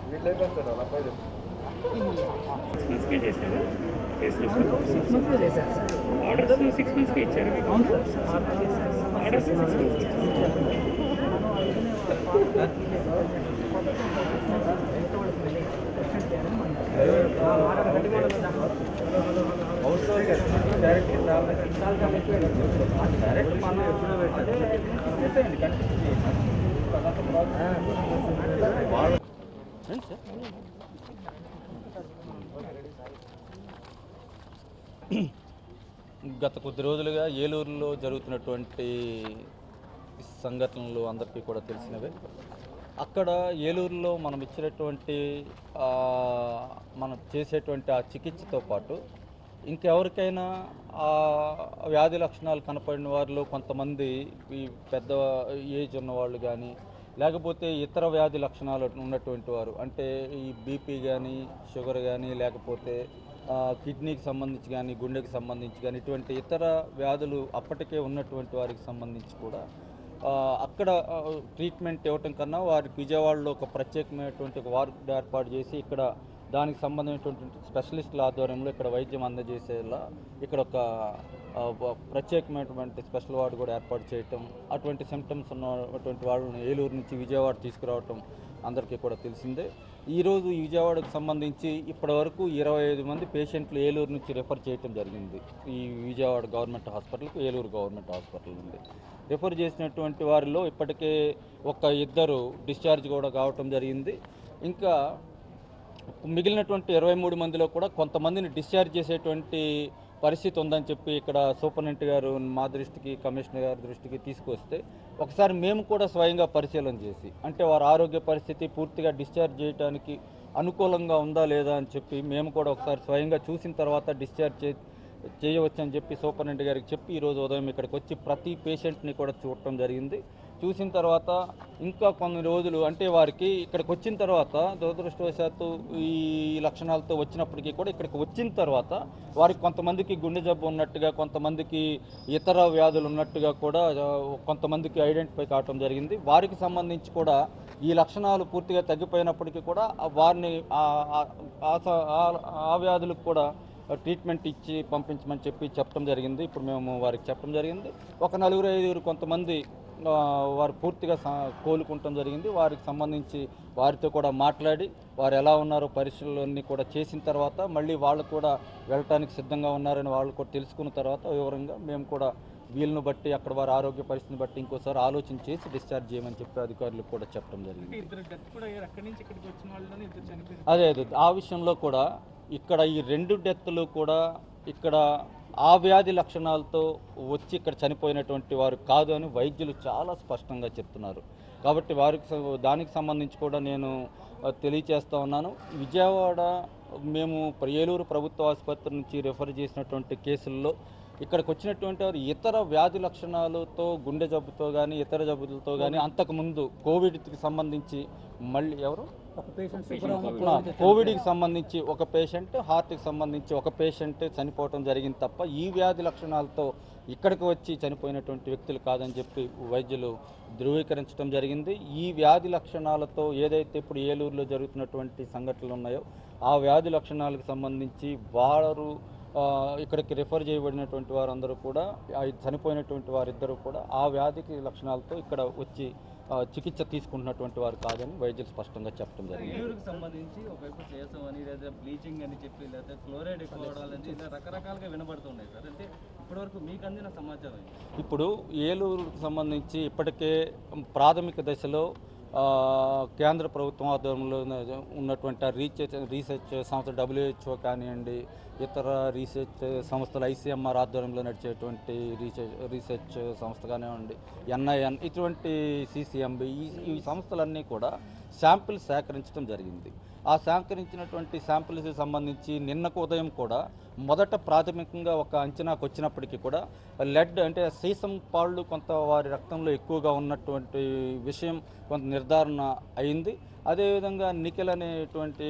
మంత్స్కే చేశారు కేసులు six months చేశారు సార్ ఆర్డర్స్ సిక్స్ మంత్స్కే ఇచ్చారు మీకు అవును సార్ సిక్స్ మంత్స్ చేశారు సార్ ఆర్డర్స్ సిక్స్ మంత్స్కి ఇచ్చారు గత కొద్ది రోజులుగా ఏలూరులో జరుగుతున్నటువంటి సంఘటనలు అందరికీ కూడా తెలిసినవే అక్కడ ఏలూరులో మనం ఇచ్చినటువంటి ఆ, మనం చేసేటువంటి ఆ చికిత్సతో పాటు ఇంకెవరికైనా ఆ వ్యాధి లక్షణాలు కనపడిన వారిలో కొంతమంది ఈ పెద్ద ఏజ్ ఉన్నవాళ్ళు కానీ లేకపోతే ఇతర వ్యాధి లక్షణాలు ఉన్నటువంటి వారు అంటే ఈ బీపీ కానీ షుగర్ కానీ లేకపోతే ఆ, కిడ్నీకి సంబంధించి కానీ గుండెకి సంబంధించి కానీ ఇటువంటి ఇతర వ్యాధులు అప్పటికే ఉన్నటువంటి వారికి సంబంధించి కూడా ఆ, అక్కడ ఆ, ట్రీట్మెంట్ ఇవ్వటం కన్నా వారికి విజయవాడలో ఒక ప్రత్యేకమైనటువంటి ఒక వార్డు ఏర్పాటు చేసి ఇక్కడ దానికి సంబంధించినటువంటి స్పెషలిస్టుల ఆధ్వర్యంలో ఇక్కడ వైద్యం అందజేసేలా ఇక్కడ ఒక ఆ, ఒక ప్రత్యేకమైనటువంటి స్పెషల్ వార్డు కూడా ఏర్పాటు చేయటం అటువంటి సిమ్టమ్స్ ఉన్నటువంటి వాళ్ళని ఏలూరు నుంచి విజయవాడ తీసుకురావటం అందరికీ కూడా తెలిసిందే ఈరోజు ఈ విజయవాడకు సంబంధించి ఇప్పటివరకు ఇరవై ఐదు మంది పేషెంట్లు ఏలూరు నుంచి రెఫర్ చేయటం జరిగింది ఈ విజయవాడ గవర్నమెంట్ హాస్పిటల్కు ఏలూరు గవర్నమెంట్ హాస్పిటల్ నుండి రెఫర్ చేసినటువంటి వారిలో ఇప్పటికే ఒక ఇద్దరు డిశ్చార్జ్ కూడా కావటం జరిగింది ఇంకా మిగిలినటువంటి ఇరవై మూడు మందిలో కూడా కొంతమందిని డిశ్చార్జ్ చేసేటువంటి పరిస్థితి ఉందని చెప్పి ఇక్కడ సూపరింటెండెంట్ గారు మా దృష్టికి కమిషనర్ గారి దృష్టికి తీసుకొస్తే ఒకసారి మేము కూడా స్వయంగా పరిశీలన చేసి అంటే వారి ఆరోగ్య పరిస్థితి పూర్తిగా డిశ్చార్జ్ చేయడానికి అనుకూలంగా ఉందా లేదా అని చెప్పి మేము కూడా ఒకసారి స్వయంగా చూసిన తర్వాత డిశ్చార్జ్ చే చేయవచ్చు అని చెప్పి సూపరింటెండెంట్ గారికి చెప్పి ఈరోజు ఉదయం ఇక్కడికి వచ్చి ప్రతి పేషెంట్ని కూడా చూడటం జరిగింది చూసిన తర్వాత ఇంకా కొన్ని రోజులు అంటే వారికి ఇక్కడికి వచ్చిన తర్వాత దురదృష్టవశాత్తు ఈ లక్షణాలతో వచ్చినప్పటికీ కూడా ఇక్కడికి వచ్చిన తర్వాత వారికి కొంతమందికి గుండె జబ్బు ఉన్నట్టుగా కొంతమందికి ఇతర వ్యాధులు ఉన్నట్టుగా కూడా ఆ, కొంతమందికి ఐడెంటిఫై కావటం జరిగింది వారికి సంబంధించి కూడా ఈ లక్షణాలు పూర్తిగా తగ్గిపోయినప్పటికీ కూడా ఆ వారిని ఆ- ఆ- ఆ స- ఆ- ఆ వ్యాధులకు కూడా ట్రీట్మెంట్ ఇచ్చి పంపించమని చెప్పి చెప్పడం జరిగింది ఇప్పుడు మేము వారికి చెప్పడం జరిగింది ఒక నలుగురు ఐదుగురు కొంతమంది ఆ, వారు పూర్తిగా స- కోలుకుంటం జరిగింది వారికి సంబంధించి వారితో కూడా మాట్లాడి వారు ఎలా ఉన్నారో పరీక్షలన్నీ కూడా చేసిన తర్వాత మళ్ళీ వాళ్ళు కూడా వెళ్ళటానికి సిద్ధంగా ఉన్నారని వాళ్ళు కూడా తెలుసుకున్న తర్వాత వివరంగా మేము కూడా వీళ్ళను బట్టి అక్కడ వారి ఆరోగ్య పరిస్థితిని బట్టి ఇంకోసారి ఆలోచన చేసి డిశ్చార్జ్ చేయమని చెప్పి అధికారులకు కూడా చెప్పడం జరిగింది ఇద్దరు డెత్ కూడా అయ్యారు అక్కడి నుంచి ఇక్కడికి వచ్చిన వాళ్ళని ఇద్దరు చనిపోయారు అదే అదే ఆ విషయంలో కూడా ఇక్కడ ఈ రెండు డెత్లు కూడా ఇక్కడ ఆ వ్యాధి లక్షణాలతో వచ్చి ఇక్కడ చనిపోయినటువంటి వారు కాదు అని వైద్యులు చాలా స్పష్టంగా చెప్తున్నారు కాబట్టి వారికి స- దానికి సంబంధించి కూడా నేను ఆ, తెలియచేస్తా ఉన్నాను విజయవాడ మేము ప్ర- ఏలూరు ప్రభుత్వ ఆసుపత్రి నుంచి రెఫర్ చేసినటువంటి కేసుల్లో ఇక్కడికి వచ్చినటువంటి వారు ఇతర వ్యాధి లక్షణాలతో గుండె జబ్బుతో కానీ ఇతర జబ్బులతో కానీ అంతకుముందు కోవిడ్కి సంబంధించి మళ్ళీ ఎవరు ఒక పేషెంట్ ఆ, కోవిడ్కి సంబంధించి ఒక పేషెంట్ హార్ట్కి సంబంధించి ఒక పేషెంట్ చనిపోవటం జరిగింది తప్ప ఈ వ్యాధి లక్షణాలతో ఇక్కడికి వచ్చి చనిపోయినటువంటి వ్యక్తులు కాదని చెప్పి వైద్యులు ధృవీకరించడం జరిగింది ఈ వ్యాధి లక్షణాలతో ఏదైతే ఇప్పుడు ఏలూరులో జరుగుతున్నటువంటి సంఘటనలు ఉన్నాయో ఆ వ్యాధి లక్షణాలకు సంబంధించి వారు ఆ, ఇక్కడికి రిఫర్ చేయబడినటువంటి వారందరూ కూడా ఆ చనిపోయినటువంటి వారిద్దరూ కూడా ఆ వ్యాధికి లక్షణాలతో ఇక్కడ వచ్చి ఆ, చికిత్స తీసుకుంటున్నటువంటి వారు కాదని వైద్యులు స్పష్టంగా చెప్పడం జరిగింది ఏలూరుకి సంబంధించి ఒకవైపు చేసాం అని లేదా బ్లీచింగ్ అని చెప్పి లేదా క్లోరైడ్ ఎక్కువ అవడాలని ఇలా రకరకాలుగా వినబడుతున్నాయి సార్ అంటే ఇప్పటివరకు మీకు అందిన సమాచారం ఏంటి? ఇప్పుడు ఏలూరుకు సంబంధించి ఇప్పటికే ప్రాథమిక దశలో ఆ, కేంద్ర ప్రభుత్వం ఆధ్వర్యంలో ఉన్న- ఉన్నటువంటి ఆ రీసెర్చ్ రీసెర్చ్ సంస్థ డబ్ల్యూహెచ్ఓ కానివ్వండి ఇతర రీసెర్చ్ సంస్థలు ఐసీఎంఆర్ ఆధ్వర్యంలో నడిచేటువంటి రీసెర్చ్ రీసెర్చ్ సంస్థ కానివ్వండి ఎన్ఐఎన్ ఇటువంటి సిసిఎంబి ఈ ఈ సంస్థలన్నీ కూడా శాంపిల్స్ సేకరించడం జరిగింది ఆ సేకరించినటువంటి శాంపిల్స్కి సంబంధించి నిన్నకు ఉదయం కూడా మొదట ప్రాథమికంగా ఒక అంచనాకు వచ్చినప్పటికీ కూడా లెడ్ అంటే సీసం పాళ్ళు కొంత వారి రక్తంలో ఎక్కువగా ఉన్నటువంటి విషయం కొంత నిర్ధారణ అయింది అదేవిధంగా నికెల్ అనేటువంటి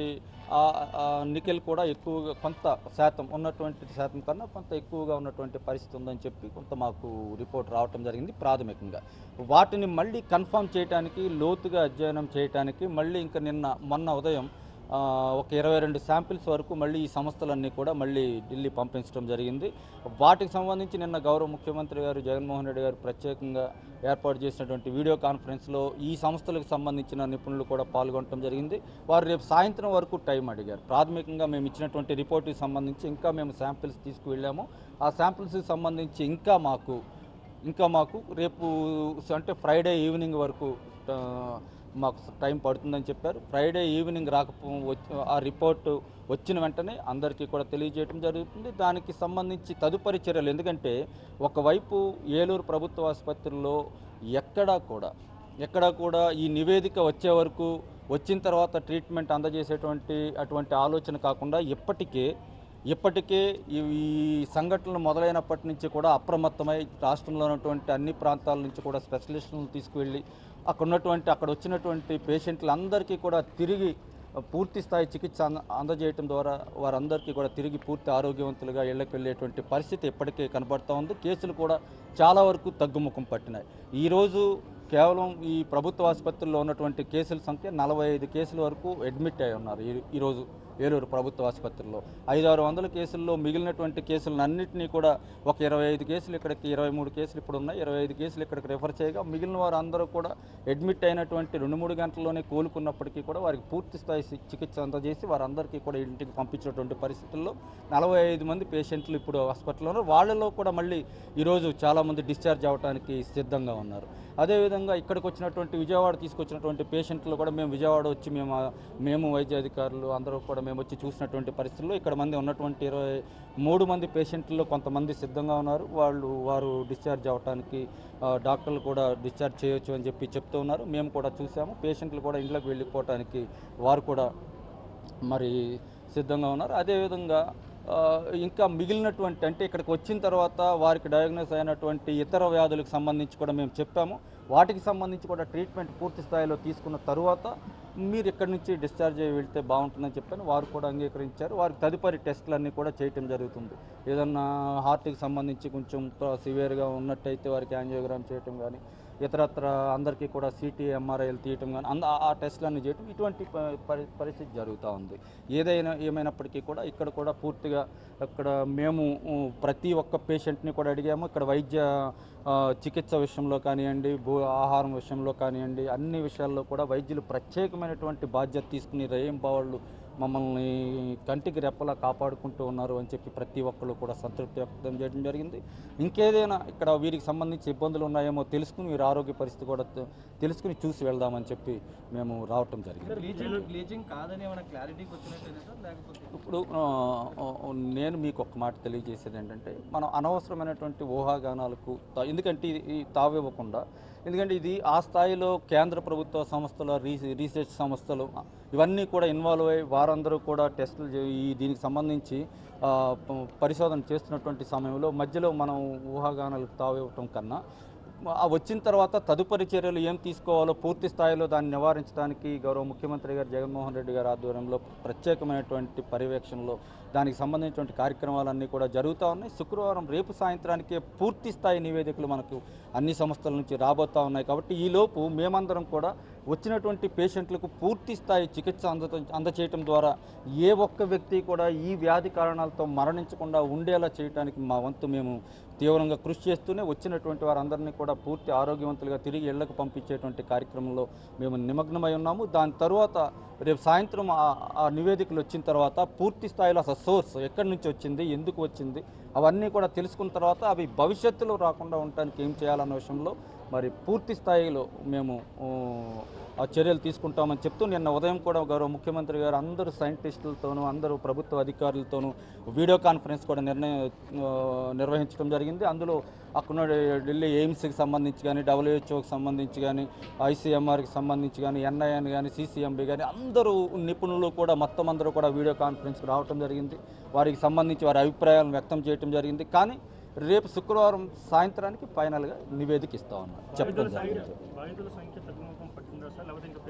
ఆ- ఆ నికెల్ కూడా ఎక్కువగా కొంత శాతం ఉన్నటువంటి శాతం కన్నా కొంత ఎక్కువగా ఉన్నటువంటి పరిస్థితి ఉందని చెప్పి కొంత మాకు రిపోర్ట్ రావటం జరిగింది ప్రాథమికంగా వాటిని మళ్ళీ కన్ఫర్మ్ చేయడానికి లోతుగా అధ్యయనం చేయడానికి మళ్ళీ ఇంకా నిన్న మొన్న ఉదయం ఆ, ఒక ఇరవై రెండు శాంపిల్స్ వరకు మళ్ళీ ఈ సంస్థలన్నీ కూడా మళ్ళీ ఢిల్లీ పంపించడం జరిగింది వాటికి సంబంధించి నిన్న గౌరవ ముఖ్యమంత్రి గారు జగన్మోహన్ రెడ్డి గారు ప్రత్యేకంగా ఏర్పాటు చేసినటువంటి వీడియో కాన్ఫరెన్స్లో ఈ సంస్థలకు సంబంధించిన నిపుణులు కూడా పాల్గొనడం జరిగింది వారు రేపు సాయంత్రం వరకు టైం అడిగారు ప్రాథమికంగా మేము ఇచ్చినటువంటి రిపోర్ట్కి సంబంధించి ఇంకా మేము శాంపిల్స్ తీసుకువెళ్ళాము ఆ శాంపిల్స్కి సంబంధించి ఇంకా మాకు ఇంకా మాకు రేపు అంటే ఫ్రైడే ఈవినింగ్ వరకు ఆ, మాకు టైం పడుతుందని చెప్పారు ఫ్రైడే ఈవినింగ్ రాకపో వచ్చి- ఆ రిపోర్టు వచ్చిన వెంటనే అందరికీ కూడా తెలియజేయడం జరుగుతుంది దానికి సంబంధించి తదుపరి చర్యలు ఎందుకంటే ఒకవైపు ఏలూరు ప్రభుత్వ ఆసుపత్రిలో ఎక్కడా కూడా ఎక్కడా కూడా ఈ నివేదిక వచ్చే వరకు వచ్చిన తర్వాత ట్రీట్మెంట్ అందజేసేటువంటి అటువంటి ఆలోచన కాకుండా ఇప్పటికే ఇప్పటికే ఈ ఈ సంఘటనలు మొదలైనప్పటి నుంచి కూడా అప్రమత్తమై రాష్ట్రంలో ఉన్నటువంటి అన్ని ప్రాంతాల నుంచి కూడా స్పెషలిస్టులను తీసుకువెళ్ళి అక్కడ ఉన్నటువంటి అక్కడ వచ్చినటువంటి పేషెంట్లందరికీ కూడా తిరిగి పూర్తి స్థాయి చికిత్స అంద అందజేయటం ద్వారా వారందరికీ కూడా తిరిగి పూర్తి ఆరోగ్యవంతులుగా ఇళ్లకు వెళ్ళేటువంటి పరిస్థితి ఇప్పటికే కనబడుతూ ఉంది కేసులు కూడా చాలా వరకు తగ్గుముఖం పట్టినాయి ఈరోజు కేవలం ఈ ప్రభుత్వ ఆసుపత్రుల్లో ఉన్నటువంటి కేసుల సంఖ్య నలభై ఐదు కేసుల వరకు అడ్మిట్ అయి ఉన్నారు ఈ- ఈరోజు ఏలూరు ప్రభుత్వ ఆసుపత్రిలో ఐదు ఆరు వందల కేసుల్లో మిగిలినటువంటి కేసులను అన్నింటినీ కూడా ఒక ఇరవై ఐదు కేసులు ఇక్కడికి ఇరవై మూడు కేసులు ఇప్పుడు ఉన్నాయి ఇరవై ఐదు కేసులు ఇక్కడికి రెఫర్ చేయగా మిగిలిన వారు అందరూ కూడా అడ్మిట్ అయినటువంటి రెండు మూడు గంటల్లోనే కోలుకున్నప్పటికీ కూడా వారికి పూర్తి స్థాయి చి- చికిత్స అందజేసి వారందరికీ కూడా ఇంటికి పంపించినటువంటి పరిస్థితుల్లో నలభై ఐదు మంది పేషెంట్లు ఇప్పుడు హాస్పిటల్లో ఉన్నారు వాళ్ళలో కూడా మళ్ళీ ఈరోజు చాలామంది డిశ్చార్జ్ అవ్వడానికి సిద్ధంగా ఉన్నారు అదేవిధంగా ఇక్కడికి వచ్చినటువంటి విజయవాడ తీసుకొచ్చినటువంటి పేషెంట్లు కూడా మేము విజయవాడ వచ్చి మేము ఆ- మేము వైద్య అధికారులు అందరూ కూడా మేము వచ్చి చూసినటువంటి పరిస్థితుల్లో ఇక్కడ మంది ఉన్నటువంటి ఇరవై మూడు మంది పేషెంట్లో కొంతమంది సిద్ధంగా ఉన్నారు వాళ్ళు వారు డిశ్చార్జ్ అవ్వడానికి ఆ, డాక్టర్లు కూడా డిశ్చార్జ్ చేయొచ్చు అని చెప్పి చెప్తూ ఉన్నారు మేము కూడా చూసాము పేషెంట్లు కూడా ఇంట్లోకి వెళ్ళిపోవటానికి వారు కూడా మరి సిద్ధంగా ఉన్నారు అదేవిధంగా ఆ, ఇంకా మిగిలినటువంటి అంటే ఇక్కడికి వచ్చిన తర్వాత వారికి డయాగ్నోస్ అయినటువంటి ఇతర వ్యాధులకు సంబంధించి కూడా మేము చెప్పాము వాటికి సంబంధించి కూడా ట్రీట్మెంట్ పూర్తి స్థాయిలో తీసుకున్న తరువాత మీరు ఇక్కడి నుంచి డిశ్చార్జ్ అయ్యి వెళ్తే బాగుంటుందని చెప్పాను వారు కూడా అంగీకరించారు వారికి తదుపరి టెస్టులన్నీ కూడా చేయటం జరుగుతుంది ఏదన్నా హార్ట్కి సంబంధించి కొంచెం సివియర్గా ఉన్నట్టయితే వారికి యాంజియోగ్రామ్ చేయటం కానీ ఇతరత్ర అందరికీ కూడా సిటీ ఎంఆర్ఐలు తీయటం కానీ అంద ఆ- ఆ టెస్టులన్నీ చేయటం ఇటువంటి ప- పరి పరిస్థితి జరుగుతూ ఉంది ఏదైనా ఏమైనప్పటికీ కూడా ఇక్కడ కూడా పూర్తిగా ఇక్కడ మేము ఉ, ప్రతి ఒక్క పేషెంట్ని కూడా అడిగాము ఇక్కడ వైద్య ఆ, చికిత్స విషయంలో కానివ్వండి భూ ఆహారం విషయంలో కానివ్వండి అన్ని విషయాల్లో కూడా వైద్యులు ప్రత్యేకమైనటువంటి బాధ్యత తీసుకుని రయం బావాళ్ళు మమ్మల్ని కంటికి రెప్పలా కాపాడుకుంటూ ఉన్నారు అని చెప్పి ప్రతి ఒక్కరు కూడా సంతృప్తి వ్యక్తం చేయడం జరిగింది ఇంకేదైనా ఇక్కడ వీరికి సంబంధించి ఇబ్బందులు ఉన్నాయేమో తెలుసుకుని వీరి ఆరోగ్య పరిస్థితి కూడా తె- తెలుసుకుని చూసి వెళ్దామని చెప్పి మేము రావటం జరిగింది బ్లీచింగ్ బ్లీచింగ్ కాదని ఏమైనా క్లారిటీకి వచ్చినట్టేనా సార్ లేకపోతే ఇప్పుడు ఆ, ఆ, నేను మీకు ఒక మాట తెలియజేసేది ఏంటంటే మనం అనవసరమైనటువంటి ఊహాగానాలకు తా- ఎందుకంటే ఇది ఈ తావివ్వకుండా ఎందుకంటే ఇది ఆ స్థాయిలో కేంద్ర ప్రభుత్వ సంస్థల రీ రీసెర్చ్ సంస్థలు ఇవన్నీ కూడా ఇన్వాల్వ్ అయ్యి వారందరూ కూడా టెస్టులు చే- ఈ దీనికి సంబంధించి ఆ, ప- పరిశోధన చేస్తున్నటువంటి సమయంలో మధ్యలో మనం ఊహాగానాలకు తావివ్వటం కన్నా ఆ వచ్చిన తర్వాత తదుపరి చర్యలు ఏం తీసుకోవాలో పూర్తి స్థాయిలో దాన్ని నివారించడానికి గౌరవ ముఖ్యమంత్రి గారు జగన్మోహన్ రెడ్డి గారి ఆధ్వర్యంలో ప్రత్యేకమైనటువంటి పర్యవేక్షణలో దానికి సంబంధించినటువంటి కార్యక్రమాలన్నీ కూడా జరుగుతూ ఉన్నాయి శుక్రవారం రేపు సాయంత్రానికే పూర్తి స్థాయి నివేదికలు మనకు అన్ని సంస్థల నుంచి రాబోతూ ఉన్నాయి కాబట్టి ఈలోపు మేమందరం కూడా వచ్చినటువంటి పేషెంట్లకు పూర్తి స్థాయి చికిత్స అంద అందచేయటం ద్వారా ఏ ఒక్క వ్యక్తి కూడా ఈ వ్యాధి కారణాలతో మరణించకుండా ఉండేలా చేయడానికి మా వంతు మేము తీవ్రంగా కృషి చేస్తూనే వచ్చినటువంటి వారందరినీ కూడా పూర్తి ఆరోగ్యవంతులుగా తిరిగి ఇళ్లకు పంపించేటువంటి కార్యక్రమంలో మేము నిమగ్నమై ఉన్నాము దాని తరువాత రేపు సాయంత్రం ఆ- ఆ నివేదికలు వచ్చిన తర్వాత పూర్తి స్థాయిలో అసలు సోర్స్ ఎక్కడి నుంచి వచ్చింది ఎందుకు వచ్చింది అవన్నీ కూడా తెలుసుకున్న తర్వాత అవి భవిష్యత్తులో రాకుండా ఉండటానికి ఏం చేయాలన్న విషయంలో మరి పూర్తి స్థాయిలో మేము ఊ, ఆ చర్యలు తీసుకుంటామని చెప్తూ నిన్న ఉదయం కూడా గౌరవ ముఖ్యమంత్రి గారు అందరూ సైంటిస్టులతోనూ అందరూ ప్రభుత్వ అధికారులతోనూ వీడియో కాన్ఫరెన్స్ కూడా నిర్ణయం ఆ, నిర్వహించడం జరిగింది అందులో అక్కడ ఢిల్లీ ఎయిమ్స్కి సంబంధించి కానీ డబ్ల్యూహెచ్ఓకి సంబంధించి కానీ ఐసీఎంఆర్కి సంబంధించి కానీ ఎన్ఐఎన్ కానీ సీసీఎంబీ కానీ అందరూ నిపుణులు కూడా మొత్తం అందరూ కూడా వీడియో కాన్ఫరెన్స్కి రావడం జరిగింది వారికి సంబంధించి వారి అభిప్రాయాలను వ్యక్తం చేయడం జరిగింది కానీ రేపు శుక్రవారం సాయంత్రానికి ఫైనల్గా నివేదిక ఇస్తా ఉన్నారు చెప్పడం జరిగింది బాధితుల సంఖ్య తగ్గుముఖం పట్టిందా సార్ లేకపోతే ఇంకా పెరిగే అవకాశం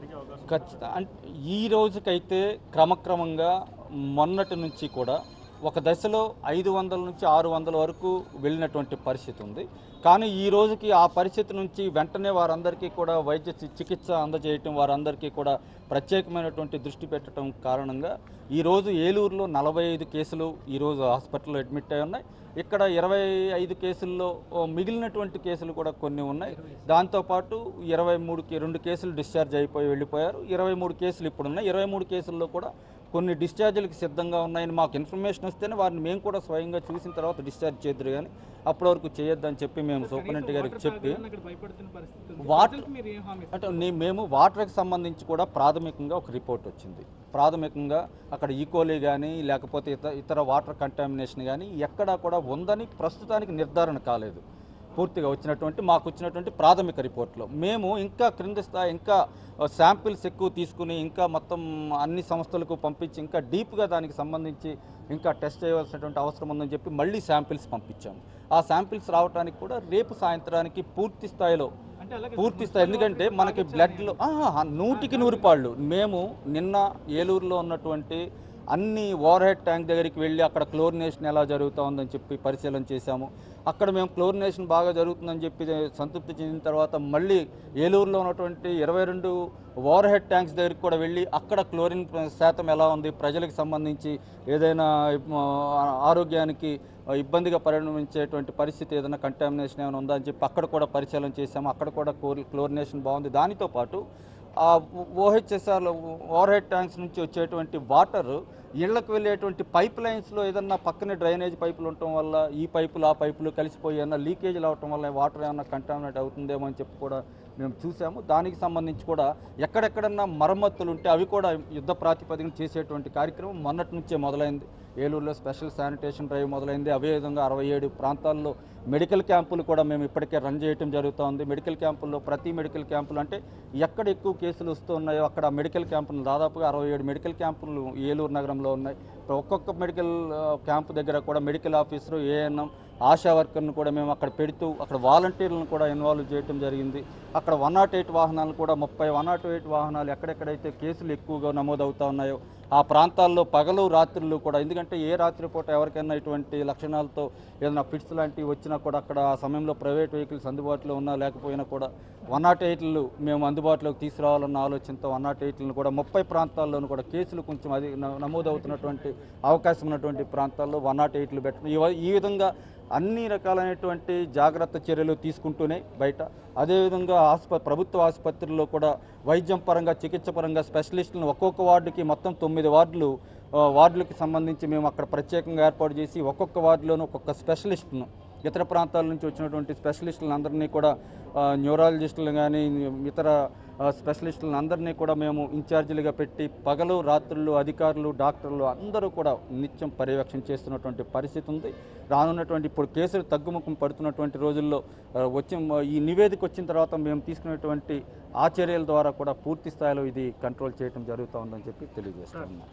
ఖచ్చితంగా అంటే ఈ రోజుకైతే క్రమక్రమంగా మొన్నటి నుంచి కూడా ఒక దశలో ఐదు వందల నుంచి ఆరు వందల వరకు వెళ్ళినటువంటి పరిస్థితి ఉంది కానీ ఈ రోజుకి ఆ పరిస్థితి నుంచి వెంటనే వారందరికీ కూడా వైద్య చి- చికిత్స అందజేయటం వారందరికీ కూడా ప్రత్యేకమైనటువంటి దృష్టి పెట్టడం కారణంగా ఈరోజు ఏలూరులో నలభై ఐదు కేసులు ఈరోజు హాస్పిటల్లో అడ్మిట్ అయి ఉన్నాయి ఇక్కడ ఇరవై ఐదు కేసుల్లో ఓ, మిగిలినటువంటి కేసులు కూడా కొన్ని ఉన్నాయి దాంతోపాటు ఇరవై మూడుకి రెండు కేసులు డిశ్చార్జ్ అయిపోయి వెళ్ళిపోయారు ఇరవై మూడు కేసులు ఇప్పుడు ఉన్నాయి ఇరవై మూడు కేసుల్లో కూడా కొన్ని డిశ్చార్జీలకు సిద్ధంగా ఉన్నాయని మాకు ఇన్ఫర్మేషన్ వస్తేనే వారిని మేము కూడా స్వయంగా చూసిన తర్వాత డిశ్చార్జ్ చేద్దరు కానీ అప్పటి వరకు చేయొద్దని చెప్పి మేము సూపరింటెండెంట్ గారికి చెప్పి అక్కడ భయపడుతున్న పరిస్థితి ఉంది. వాటర్ ప్రజలకు మీరు ఏం హామీ అంటే నే- మేము వాటర్కి సంబంధించి కూడా ప్రాథమికంగా ఒక రిపోర్ట్ వచ్చింది ప్రాథమికంగా అక్కడ ఈకోలీ కానీ లేకపోతే ఇతర ఇతర వాటర్ కంటామినేషన్ కానీ ఎక్కడా కూడా ఉందని ప్రస్తుతానికి నిర్ధారణ కాలేదు పూర్తిగా వచ్చినటువంటి మాకు వచ్చినటువంటి ప్రాథమిక రిపోర్ట్లో మేము ఇంకా క్రింద స్థాయి ఇంకా శాంపిల్స్ ఎక్కువ తీసుకుని ఇంకా మొత్తం అన్ని సంస్థలకు పంపించి ఇంకా డీప్గా దానికి సంబంధించి ఇంకా టెస్ట్ చేయవలసినటువంటి అవసరం ఉందని చెప్పి మళ్ళీ శాంపిల్స్ పంపించాము ఆ శాంపిల్స్ రావడానికి కూడా రేపు సాయంత్రానికి పూర్తి స్థాయిలో అంటే అలాగే పూర్తి స్థాయి ఎందుకంటే మనకి బ్లడ్లో ఆహా, నూటికి నూరు పాళ్ళు మేము నిన్న ఏలూరులో ఉన్నటువంటి అన్ని ఓవర్ హెడ్ ట్యాంక్ దగ్గరికి వెళ్ళి అక్కడ క్లోరినేషన్ ఎలా జరుగుతూ ఉందని చెప్పి పరిశీలన చేశాము అక్కడ మేము క్లోరినేషన్ బాగా జరుగుతుందని చెప్పి సంతృప్తి చెందిన తర్వాత మళ్ళీ ఏలూరులో ఉన్నటువంటి ఇరవై రెండు ఓవర్ హెడ్ ట్యాంక్స్ దగ్గరికి కూడా వెళ్ళి అక్కడ క్లోరిన్ శాతం ఎలా ఉంది ప్రజలకు సంబంధించి ఏదైనా ఆ, ఆరోగ్యానికి ఇబ్బందిగా పరిణమించేటువంటి పరిస్థితి ఏదైనా కంటామినేషన్ ఏమైనా ఉందా అని చెప్పి అక్కడ కూడా పరిశీలన చేశాము అక్కడ కూడా క్లోరి క్లోరినేషన్ బాగుంది దానితో పాటు ఆ ఓహెచ్ఎస్ఆర్ ఓవర్ హెడ్ ట్యాంక్స్ నుంచి వచ్చేటువంటి వాటర్ ఇళ్లకు వెళ్ళేటువంటి పైప్ లైన్స్లో ఏదన్నా పక్కనే డ్రైనేజ్ పైపులు ఉండటం వల్ల ఈ పైపులు ఆ పైపులు కలిసిపోయి ఏమన్నా లీకేజీలు అవటం వల్ల వాటర్ ఏమన్నా కంటామినేట్ అవుతుందేమో అని చెప్పి కూడా మేము చూసాము దానికి సంబంధించి కూడా ఎక్కడెక్కడన్నా మరమ్మతులు ఉంటే అవి కూడా యుద్ధ ప్రాతిపదికన చేసేటువంటి కార్యక్రమం మొన్నటి నుంచే మొదలైంది ఏలూరులో స్పెషల్ శానిటేషన్ డ్రైవ్ మొదలైంది అదేవిధంగా అరవై ఏడు ప్రాంతాల్లో మెడికల్ క్యాంపులు కూడా మేము ఇప్పటికే రన్ చేయటం జరుగుతోంది మెడికల్ క్యాంపుల్లో ప్రతి మెడికల్ క్యాంపులు అంటే ఎక్కడ ఎక్కువ కేసులు వస్తూ ఉన్నాయో అక్కడ మెడికల్ క్యాంపులు దాదాపుగా అరవై ఏడు మెడికల్ క్యాంపులు ఏలూరు నగరంలో ఉన్నాయి ఒక్కొక్క మెడికల్ ఆ, క్యాంపు దగ్గర కూడా మెడికల్ ఆఫీసరు ఏఎన్ఎం ఆశా వర్కర్ను కూడా మేము అక్కడ పెడుతూ అక్కడ వాలంటీర్లను కూడా ఇన్వాల్వ్ చేయడం జరిగింది అక్కడ వన్ నాట్ ఎయిట్ వాహనాలు కూడా ముప్పై వన్ నాట్ ఎయిట్ వాహనాలు ఎక్కడెక్కడైతే కేసులు ఎక్కువగా నమోదవుతా ఉన్నాయో ఆ ప్రాంతాల్లో పగలు రాత్రులు కూడా ఎందుకంటే ఏ రాత్రి పూట ఎవరికైనా ఇటువంటి లక్షణాలతో ఏదైనా ఫిట్స్ లాంటివి వచ్చినా కూడా అక్కడ ఆ సమయంలో ప్రైవేట్ వెహికల్స్ అందుబాటులో ఉన్నా లేకపోయినా కూడా వన్ నాట్ ఎయిట్లు మేము అందుబాటులోకి తీసుకురావాలన్న ఆలోచనతో వన్ నాట్ ఎయిట్లను కూడా ముప్పై ప్రాంతాల్లోనూ కూడా కేసులు కొంచెం అది న- నమోదవుతున్నటువంటి అవకాశం ఉన్నటువంటి ప్రాంతాల్లో వన్ నాట్ ఎయిట్లు పెట్టడం ఇవ- ఈ విధంగా అన్ని రకాలైనటువంటి జాగ్రత్త చర్యలు తీసుకుంటూనే బయట అదేవిధంగా ఆసుప ప్రభుత్వ ఆసుపత్రుల్లో కూడా వైద్యం పరంగా చికిత్స పరంగా స్పెషలిస్టులను ఒక్కొక్క వార్డుకి మొత్తం తొమ్మిది వార్డులు ఆ, వార్డులకి సంబంధించి మేము అక్కడ ప్రత్యేకంగా ఏర్పాటు చేసి ఒక్కొక్క వార్డులోనూ ఒక్కొక్క స్పెషలిస్ట్ను ఇతర ప్రాంతాల నుంచి వచ్చినటువంటి స్పెషలిస్టులను అందరినీ కూడా ఆ, న్యూరాలజిస్టులు కానీ ఇతర ఆ, స్పెషలిస్టులను అందరినీ కూడా మేము ఇన్ఛార్జీలుగా పెట్టి పగలు రాత్రులు అధికారులు డాక్టర్లు అందరూ కూడా నిత్యం పర్యవేక్షణ చేస్తున్నటువంటి పరిస్థితి ఉంది రానున్నటువంటి ఇప్పుడు కేసులు తగ్గుముఖం పడుతున్నటువంటి రోజుల్లో ఆ, వచ్చి ఈ నివేదిక వచ్చిన తర్వాత మేము తీసుకున్నటువంటి ఆ చర్యల ద్వారా కూడా పూర్తి స్థాయిలో ఇది కంట్రోల్ చేయడం జరుగుతూ ఉందని చెప్పి తెలియజేస్తున్నాను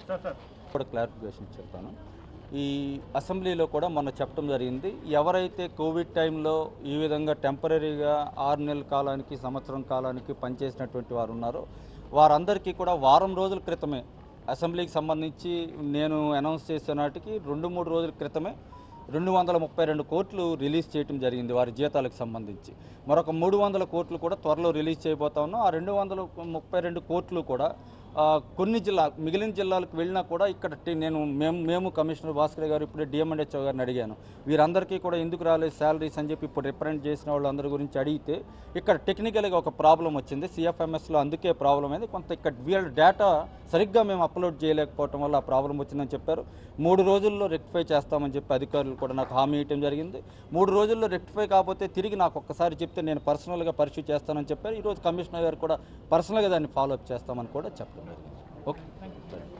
కూడా క్లారిఫికేషన్ చెప్తాను ఈ అసెంబ్లీలో కూడా మొన్న చెప్పడం జరిగింది ఎవరైతే కోవిడ్ టైంలో ఈ విధంగా టెంపరీగా ఆరు నెలల కాలానికి సంవత్సరం కాలానికి పనిచేసినటువంటి వారు ఉన్నారో వారందరికీ కూడా వారం రోజుల క్రితమే అసెంబ్లీకి సంబంధించి నేను అనౌన్స్ చేసే నాటికి రెండు మూడు రోజుల క్రితమే రెండు వందల ముప్పై రెండు కోట్లు రిలీజ్ చేయడం జరిగింది వారి జీతాలకు సంబంధించి మరొక మూడు వందల కోట్లు కూడా త్వరలో రిలీజ్ చేయబోతా ఉన్నాం ఆ రెండు వందల ముప్పై రెండు కోట్లు కూడా ఆ, కొన్ని జిల్లా మిగిలిన జిల్లాలకు వెళ్ళినా కూడా ఇక్కడ టి- నేను మేము మేము కమిషనర్ భాస్కర్ గారు ఇప్పుడు డిఎంఎన్హెచ్ఓ గారిని అడిగాను వీరందరికీ కూడా ఎందుకు రాలేదు శాలరీస్ అని చెప్పి ఇప్పుడు రిప్రజెంట్ చేసిన వాళ్ళందరి గురించి అడిగితే ఇక్కడ టెక్నికల్గా ఒక ప్రాబ్లం వచ్చింది సిఎఫ్ఎంఎస్లో అందుకే ప్రాబ్లం అయింది కొంత ఇక్కడ వీళ్ళ డేటా సరిగ్గా మేము అప్లోడ్ చేయలేకపోవటం వల్ల ఆ ప్రాబ్లం వచ్చిందని చెప్పారు మూడు రోజుల్లో రెక్టిఫై చేస్తామని చెప్పి అధికారులు కూడా నాకు హామీ ఇవ్వడం జరిగింది మూడు రోజుల్లో రెక్టిఫై కాకపోతే తిరిగి నాకు ఒక్కసారి చెప్తే నేను పర్సనల్గా పరిశీలి చేస్తానని చెప్పారు ఈరోజు కమిషనర్ గారు కూడా పర్సనల్గా దాన్ని ఫాలో అప్ చేస్తామని కూడా చెప్పడం జరిగింది ఓకే